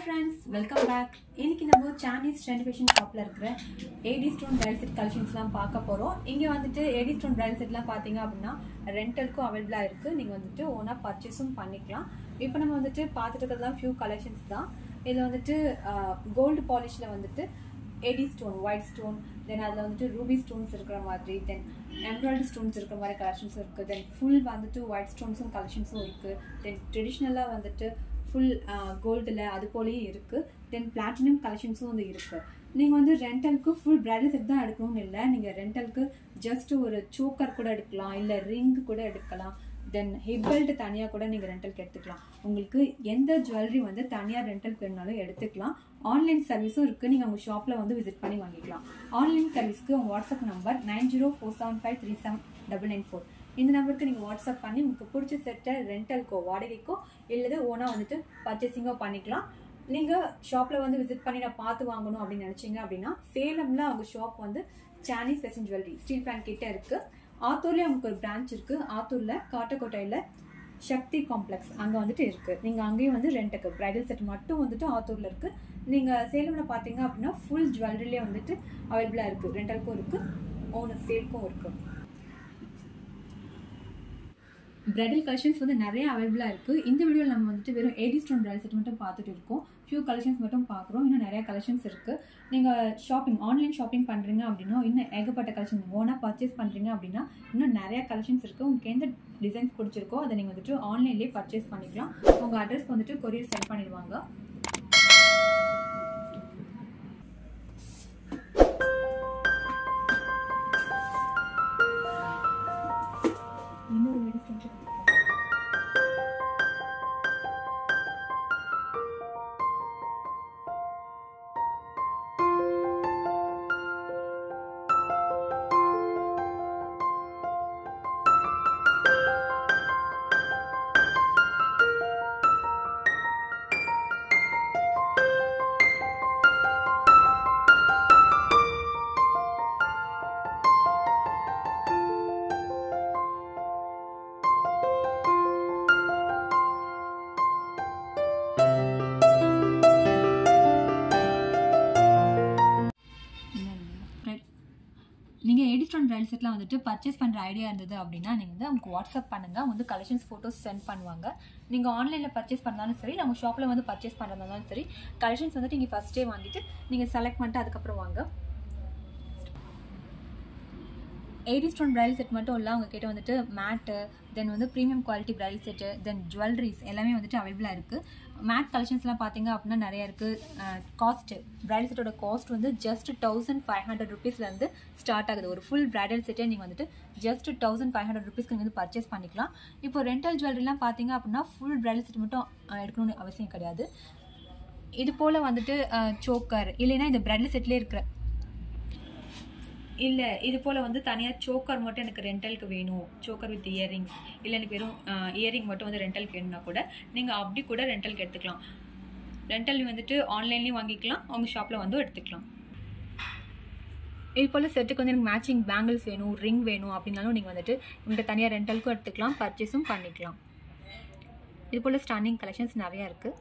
friends welcome back இன்னைக்கு நம்ம சானீஸ் renovation ஷாப்பில் இருக்கிற ஏடி ஸ்டோன் பிரைல் செட் கலெக்ஷன்ஸ்லாம் பார்க்க போகிறோம் இங்கே வந்துட்டு ஏடி ஸ்டோன் பிரைல் செட்லாம் பார்த்தீங்க அப்படின்னா ரெண்டலுக்கும் அவைலபிளாக இருக்குது நீங்கள் வந்துட்டு ஓனாக பர்ச்சேஸும் பண்ணிக்கலாம் இப்போ நம்ம வந்துட்டு பார்த்துட்டு இருக்கிறதுலாம் ஃபியூ கலெக்ஷன்ஸ் தான் இதில் வந்துட்டு கோல்டு பாலிஷில் வந்துட்டு AD stone white stone then அதில் வந்துட்டு ரூபி ஸ்டோன்ஸ் இருக்கிற மாதிரி தென் எம்ப்ராய்டரி ஸ்டோன்ஸ் இருக்கிற மாதிரி கலெக்ஷன்ஸும் இருக்குது தென் ஃபுல் வந்துட்டு ஒயிட் ஸ்டோன்ஸும் கலெக்ஷன்ஸும் இருக்குது தென் ட்ரெடிஷ்னலாக வந்துட்டு ஃபுல் கோல்டில் அது போலயும் இருக்குது தென் பிளாட்டினம் கலெக்ஷன்ஸும் வந்து இருக்குது நீங்கள் வந்து ரெண்டலுக்கு ஃபுல் பிரைடல் செட் தான் எடுக்கணும்னு இல்லை நீங்கள் ரெண்டலுக்கு ஜஸ்ட் ஒரு சோக்கர் கூட எடுக்கலாம் இல்லை ரிங் கூட எடுக்கலாம் தென் ஹெட் பெல்ட் தனியாக கூட நீங்கள் ரெண்டலுக்கு எடுத்துக்கலாம் உங்களுக்கு எந்த ஜுவல்லரி வந்து தனியாக ரெண்டலுக்கு வேணுனாலும் எடுத்துக்கலாம் ஆன்லைன் சர்வீஸும் இருக்குது நீங்கள் உங்கள் ஷாப்பில் வந்து விசிட் பண்ணி வாங்கிக்கலாம் ஆன்லைன் சர்வீஸ்க்கு உங்கள் WhatsApp number nine zero four seven five three seven double nine four இந்த நம்பருக்கு நீங்கள் வாட்ஸ்அப் பண்ணி உங்களுக்கு பிடிச்ச செட்டை ரெண்டலுக்கோ வாடகைக்கோ இல்லது ஓனாக வந்துட்டு பர்ச்சேசிங்கோ பண்ணிக்கலாம் நீங்கள் ஷாப்பில் வந்து விசிட் பண்ணி நான் பார்த்து வாங்கணும் அப்படின்னு நினச்சிங்க அப்படின்னா சேலமில் அவங்க ஷாப் வந்து சானீஸ் ஃபேஷன் ஜுவல்லரி ஸ்டீல் பிளான் கிட்டே இருக்குது ஆத்தூர்லேயே அவங்களுக்கு ஒரு பிரான்ச் இருக்குது ஆத்தூரில் காட்டக்கோட்டையில் சக்தி காம்ப்ளெக்ஸ் அங்கே வந்துட்டு இருக்குது நீங்கள் அங்கேயும் வந்து ரெண்ட்டுக்கு ப்ரைடல் செட் மட்டும் வந்துட்டு ஆத்தூரில் இருக்குது நீங்கள் சேலமில் பார்த்தீங்க அப்படின்னா ஃபுல் ஜுவல்லரிலே வந்துட்டு அவைலபிளாக இருக்குது ரெண்டலுக்கும் இருக்குது ஓனர் சேல்க்கும் இருக்குது பிரைடல் கலெக்ஷன்ஸ் வந்து நிறைய அவைலபிளாக இருக்குது இந்த வீடியோவில் நம்ம வந்துட்டு வெறும் எயிட்டி ஸ்டோன் பிரைடல் செட் மட்டும் பார்த்துட்டு இருக்கோம் ஃபியூ கலெக்ஷன்ஸ் மட்டும் பார்க்குறோம் இன்னும் நிறைய கலெக்ஷன்ஸ் இருக்குது நீங்கள் ஷாப்பிங் ஆன்லைன் ஷாப்பிங் பண்ணுறீங்க அப்படின்னா இன்னும் ஏகப்பட்ட கலெக்ஷன் ஓனாக பர்ச்சேஸ் பண்ணுறீங்க அப்படின்னா இன்னும் நிறைய கலெக்ஷன்ஸ் இருக்குது உங்களுக்கு எந்த டிசைன்ஸ் பிடிச்சிருக்கோ அதை நீங்கள் வந்துட்டு ஆன்லைன்லேயே பர்ச்சேஸ் பண்ணிக்கலாம் உங்கள் அட்ரஸ்க்கு வந்துட்டு கொரியர் சென்ட் பண்ணிடுவாங்க இன்னொரு வீடியோ நீங்கள் எடிஸ்டான் பிரைல் செட்லாம் வந்துட்டு பர்ச்சேஸ் பண்ணுற ஐடியா இருந்தது அப்படின்னா நீங்கள் வந்து அவங்க வாட்ஸ்அப் பண்ணுங்கள் அவங்க வந்து கலெக்ஷன்ஸ் ஃபோட்டோஸ் சென்ட் பண்ணுவாங்க நீங்கள் ஆன்லைனில் பர்ச்சேஸ் பண்ணாலும் சரி நம்ம ஷாப்பில் வந்து பர்ச்சேஸ் பண்ணுறதாலும் சரி கலெக்ஷன்ஸ் வந்துட்டு நீங்கள் ஃபஸ்ட்டே வாங்கிட்டு நீங்கள் செலக்ட் பண்ணிட்டு அதுக்கப்புறம் வாங்க எயிட்டி ஸ்டோன் பிரைல் செட் மட்டும் இல்லை அவங்க கிட்ட வந்துட்டு மேட்டு தென் வந்து premium quality bridal set then jewelleries எல்லாமே வந்துட்டு அவைலபிளாக இருக்குது மேட் கலெக்ஷன்ஸ்லாம் பார்த்தீங்க அப்படின்னா நிறைய இருக்குது காஸ்ட்டு பிரைடல் செட்டோட காஸ்ட் வந்து ஜஸ்ட் தௌசண்ட் ஃபைவ் ஹண்ட்ரட் ருபீஸ்லேருந்து ஸ்டார்ட் ஆகுது ஒரு ஃபுல் பிரைடல் செட்டே நீங்கள் வந்துட்டு ஜஸ்ட் தௌசண்ட் ஃபைவ் ஹண்ட்ரட் ருபீஸ்க்கு வந்து பர்ச்சேஸ் பண்ணிக்கலாம் இப்போ ரெண்டல் ஜுவல்லரிலாம் பார்த்தீங்க அப்படின்னா ஃபுல் பிரைடல் செட் மட்டும் எடுக்கணும்னு அவசியம் கிடையாது இது போல் வந்துட்டு சோக்கர் இல்லைன்னா இந்த பிரைடல் செட்லேயே இருக்கிற இல்லை இது போல் வந்து தனியாக சோக்கர் மட்டும் எனக்கு ரெண்டலுக்கு வேணும் சோக்கர் வித் இயரிங்ஸ் இல்லை எனக்கு வெறும் இயரிங் மட்டும் வந்து ரெண்டலுக்கு வேணும்னா கூட நீங்கள் அப்படி கூட ரெண்டலுக்கு எடுத்துக்கலாம் ரெண்டல் வந்துட்டு ஆன்லைன்லேயும் வாங்கிக்கலாம் அவங்க ஷாப்பில் வந்து எடுத்துக்கலாம் இது போல் செட்டுக்கு வந்து எனக்கு மேட்சிங் பேங்கிள்ஸ் வேணும் ரிங் வேணும் அப்படின்னாலும் நீங்கள் வந்துட்டு உங்கள்கிட்ட தனியாக ரெண்டலுக்கும் எடுத்துக்கலாம் பர்ச்சேஸும் பண்ணிக்கலாம் இது போல் ஸ்டாண்டிங் கலெக்ஷன்ஸ் நிறையா இருக்குது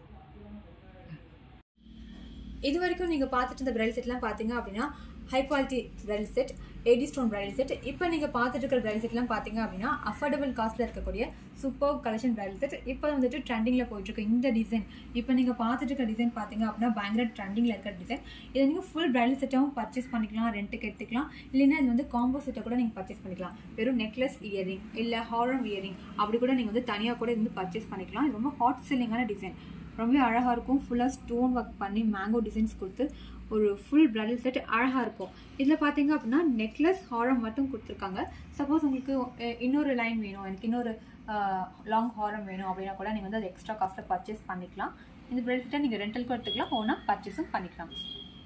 இது வரைக்கும் நீங்கள் பார்த்துட்டு இந்த பிரைடல் செட்லாம் பார்த்தீங்க அப்படின்னா high quality bridal set eighty stone bridal set இப்போ நீங்கள் பார்த்துட்டு இருக்கிற பிரைடல் செட்லாம் பார்த்தீங்க அப்படின்னா அஃபோர்டபுள் காஸ்ட்டில் இருக்கக்கூடிய சூப்பர் கலெக்ஷன் பிரைடல் செட் இப்போ வந்துட்டு ட்ரெண்டிங்கில் போயிட்டுருக்கு இந்த டிசைன் இப்போ நீங்கள் பார்த்துட்டு இருக்க டிசைன் பார்த்தீங்க அப்படின்னா பயங்கர ட்ரெண்டிங்கில் இருக்கிற டிசைன் இதை நீங்கள் ஃபுல் பிரைடல் செட்டாகவும் பர்ச்சேஸ் பண்ணிக்கலாம் ரெண்ட்டுக்கு எடுத்துக்கலாம் இல்லைன்னா இது வந்து காம்போ செட்டை கூட நீங்கள் பர்ச்சேஸ் பண்ணிக்கலாம் வெறும் நெக்லஸ் இயரிங் இல்லை ஹாரம் இயரிங் அப்படி கூட நீங்கள் வந்து தனியாக கூட இது வந்து பர்ச்சேஸ் பண்ணிக்கலாம் இது ரொம்ப ஹாட் செல்லிங்கான டிசைன் ரொம்பவே அழகாக இருக்கும் ஃபுல்லாக ஸ்டோன் ஒர்க் பண்ணி மேங்கோ டிசைன்ஸ் கொடுத்து ஒரு ஃபுல் பிரைடல் செட் அழகாக இருக்கும் இதில் பார்த்தீங்க அப்படின்னா நெக்லஸ் ஹாரம் மட்டும் கொடுத்துருக்காங்க சப்போஸ் உங்களுக்கு இன்னொரு லைன் வேணும் எனக்கு இன்னொரு லாங் ஹாரம் வேணும் அப்படின்னா கூட நீங்கள் வந்து அது எக்ஸ்ட்ரா காஸ்ட்டில் பர்ச்சேஸ் பண்ணிக்கலாம் இந்த பிரைடல் செட்டை நீங்கள் ரெண்டலுக்கும் எடுத்துக்கலாம் ஓனாக பர்ச்சேஸும் பண்ணிக்கலாம்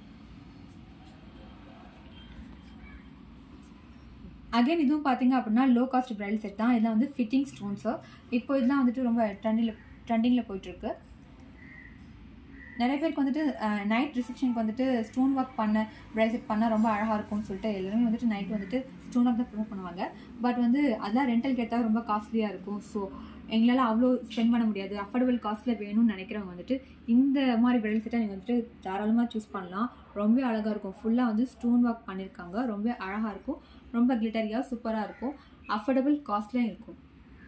அகைன் இதுவும் பார்த்தீங்க அப்படின்னா லோ காஸ்ட் பிரைடல் செட் தான் இதெல்லாம் வந்து ஃபிட்டிங் ஸ்டோன்ஸு இப்போ இதெல்லாம் வந்துட்டு ரொம்ப ட்ரெண்டில் ட்ரெண்டிங்கில் போயிட்டுருக்கு நிறைய பேருக்கு வந்துட்டு நைட் ரிசப்ஷனுக்கு வந்துட்டு ஸ்டோன் ஒர்க் பண்ண ப்ரைசெட் பண்ணால் ரொம்ப அழகாக இருக்கும்னு சொல்லிட்டு எல்லாருமே வந்துட்டு நைட் வந்துட்டு ஸ்டோன் ஒர்க் தான் ப்ரிஃபர் பண்ணுவாங்க பட் வந்து அதெல்லாம் ரெண்டல் கேட்டால் ரொம்ப காஸ்ட்லியாக இருக்கும் ஸோ எங்களால் அவ்வளோ ஸ்பெண்ட் பண்ண முடியாது அஃபோர்டபுள் காஸ்ட்டில் வேணும்னு நினைக்கிறவங்க வந்துட்டு இந்த மாதிரி பிரைடல் செட்டை நீங்கள் வந்துட்டு தாராளமாக சூஸ் பண்ணலாம் ரொம்ப அழகாக இருக்கும் ஃபுல்லாக வந்து ஸ்டோன் ஒர்க் பண்ணியிருக்காங்க ரொம்ப அழகாக இருக்கும் ரொம்ப கிளிட்டரியாக சூப்பராக இருக்கும் அஃபோர்டபுள் காஸ்ட்லேயும் இருக்கும்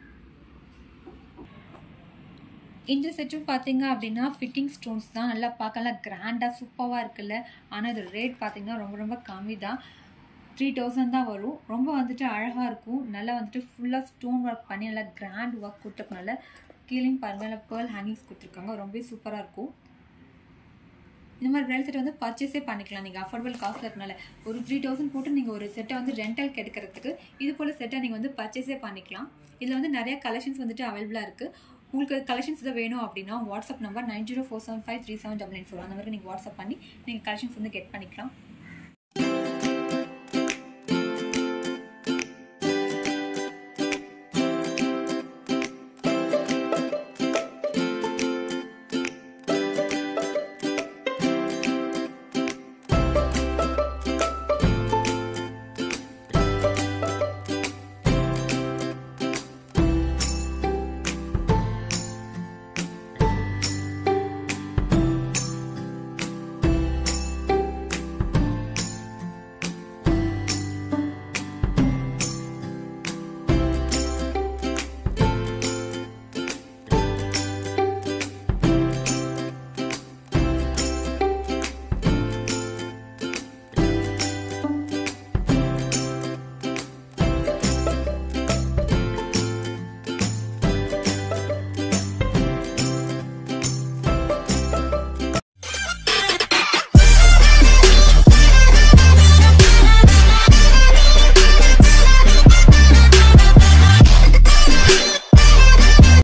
இந்த செட்டும் பார்த்தீங்க அப்படின்னா ஃபிட்டிங் ஸ்டோன்ஸ் தான் நல்லா பார்க்கலாம் கிராண்டாக சூப்பராக இருக்குல்ல ஆனால் இது ரேட் பார்த்தீங்கன்னா ரொம்ப ரொம்ப கம்மி தான் த்ரீ தௌசண்ட் தான் வரும் ரொம்ப வந்துட்டு அழகாக இருக்கும் நல்லா வந்துட்டு ஃபுல்லாக ஸ்டோன் ஒர்க் பண்ணி நல்லா கிராண்ட் ஒர்க் கொடுத்துருக்கனால கீழேயும் பாருங்கள் நல்லா பேர்ல் ஹேங்கிங்ஸ் கொடுத்துருக்காங்க ரொம்ப சூப்பராக இருக்கும் இந்த மாதிரி பிரைல் செட் வந்து பர்ச்சேஸே பண்ணிக்கலாம் நீங்கள் அஃபோர்டபுள் காஸ்ட்டில் இருக்கனால ஒரு த்ரீ தௌசண்ட் போட்டு நீங்கள் ஒரு செட்டை வந்து ரெண்டல் எடுக்கிறதுக்கு இது போல் செட்டை நீங்கள் வந்து பர்ச்சேஸே பண்ணிக்கலாம் இதில் வந்து நிறைய கலெக்ஷன்ஸ் வந்துட்டு அவைலபிளாக இருக்குது உங்களுக்கு கலெக்ஷன்ஸ் தான் வேணும் அப்படின்னா WhatsApp number nine zero four seven five three seven double nine four அந்த மாதிரி நீங்கள் வாட்ஸ்அப் பண்ணி நீங்கள் கலெக்ஷன்ஸ் வந்து கெட் பண்ணிக்கலாம்